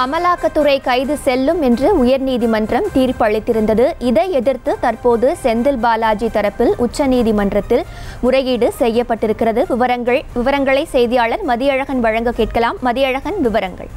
அமலாக்கத்துறை கைது செல்லும் என்று உயர்நீதிமன்றம் தீர்ப்பளித்திருந்தது இதை எதிர்த்து தற்போது செந்தில் பாலாஜி தரப்பில் உச்சநீதிமன்றத்தில் முறையீடு செய்யப்பட்டிருக்கிறது விவரங்கள் விவரங்களை செய்தியாளர் மதியழகன் வழங்க கேட்கலாம் மதியழகன் விவரங்கள்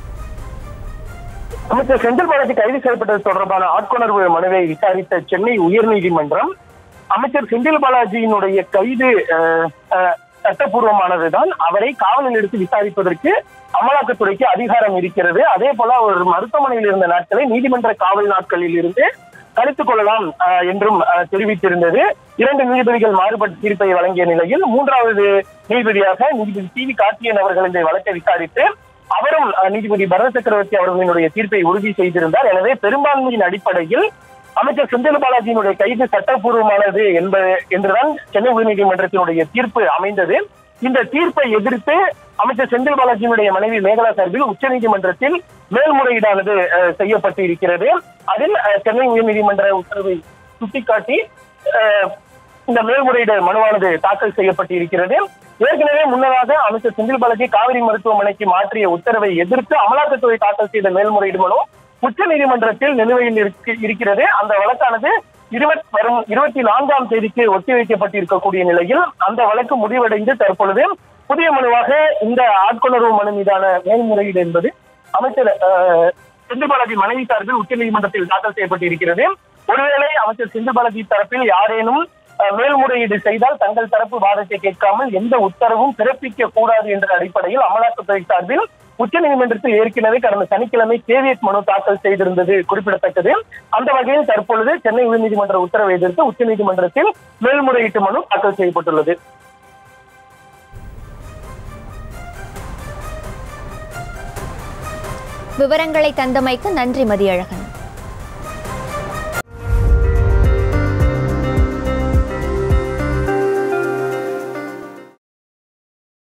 அமைச்சர் செந்தில் பாலாஜி கைது செய்யப்பட்டது தொடர்பான ஆட்கொணர்வு மனுவை விசாரித்த சென்னை உயர்நீதிமன்றம் அமைச்சர் செந்தில் பாலாஜியினுடைய கைது அஹ், அஹ், சட்டப்பூர்வமானதுதான் அவரை காவலில் எடுத்து விசாரிப்பதற்கு அமலாக்கத்துறைக்கு அதிகாரம் இருக்கிறது அதே போல ஒரு மருத்துவமனையில் இருந்த நாட்களை நீதிமன்ற காவல் நாட்களில் இருந்து கழித்துக் கொள்ளலாம் அஹ், என்றும் அஹ், தெரிவித்திருந்தது இரண்டு நீதிபதிகள் மாறுபட்ட தீர்ப்பை வழங்கிய நிலையில் மூன்றாவது நீதிபதியாக நீதிபதி டி வி கார்த்தியன் அவர்கள் இந்த வழக்கை விசாரித்து அவரும் அஹ், நீதிபதி பரத சக்கரவர்த்தி அவர்களினுடைய தீர்ப்பை உறுதி செய்திருந்தார் எனவே பெரும்பான்மையின் அடிப்படையில் அமைச்சர் செந்தில் பாலாஜியினுடைய கைது சட்டப்பூர்வமானது என்பது என்றுதான் சென்னை உயர்நீதிமன்றத்தினுடைய தீர்ப்பு அமைந்தது இந்த தீர்ப்பை எதிர்த்து அமைச்சர் செந்தில் பாலாஜியினுடைய மனைவி மேகலா சார்பில் உச்சநீதிமன்றத்தில் மேல்முறையீடானது அஹ், செய்யப்பட்டு இருக்கிறது அதில் அஹ், சென்னை உயர்நீதிமன்ற உத்தரவை சுட்டிக்காட்டி அஹ், இந்த மேல்முறையீடு மனுவானது தாக்கல் செய்யப்பட்டு இருக்கிறது ஏற்கனவே முன்னதாக அமைச்சர் செந்தில் பாலாஜி காவிரி மருத்துவமனைக்கு மாற்றிய உத்தரவை எதிர்த்து அமலாக்கத்துறை தாக்கல் செய்த மேல்முறையீடு மனு உச்ச நீதிமன்றத்தில் நிலுவையில் இருக்கு- இருக்கிறது அந்த வழக்கானது இருபத்தி வரும் இருபத்தி நான்காம் தேதிக்கு ஒத்திவைக்கப்பட்டு இருக்கக்கூடிய நிலையில் அந்த வழக்கு முடிவடைந்து தற்பொழுது புதிய மனுவாக இந்த ஆட்கொணர்வு மனு மீதான மேல்முறையீடு என்பது அமைச்சர் அஹ், செந்தில் பாலாஜி மனைவி சார்பில் உச்ச நீதிமன்றத்தில் தாக்கல் செய்யப்பட்டு இருக்கிறது ஒருவேளை அமைச்சர் செந்தில் பாலாஜி தரப்பில் யாரேனும் அஹ், மேல்முறையீடு செய்தால் தங்கள் தரப்பு வாதத்தை கேட்காமல் எந்த உத்தரவும் பிறப்பிக்க கூடாது என்ற அடிப்படையில் அமலாக்கத்துறை சார்பில் உச்சநீதிமன்றத்தில் ஏற்கனவே கடந்த சனிக்கிழமை கேவியட் மனு தாக்கல் செய்திருந்தது குறிப்பிடத்தக்கது அந்த வகையில் தற்பொழுது சென்னை உயர்நீதிமன்ற உத்தரவை எதிர்த்து உச்சநீதிமன்றத்தில் மேல்முறையீட்டு மனு தாக்கல் செய்யப்பட்டுள்ளது விவரங்களை தந்தமைக்கு நன்றி மதியழகன்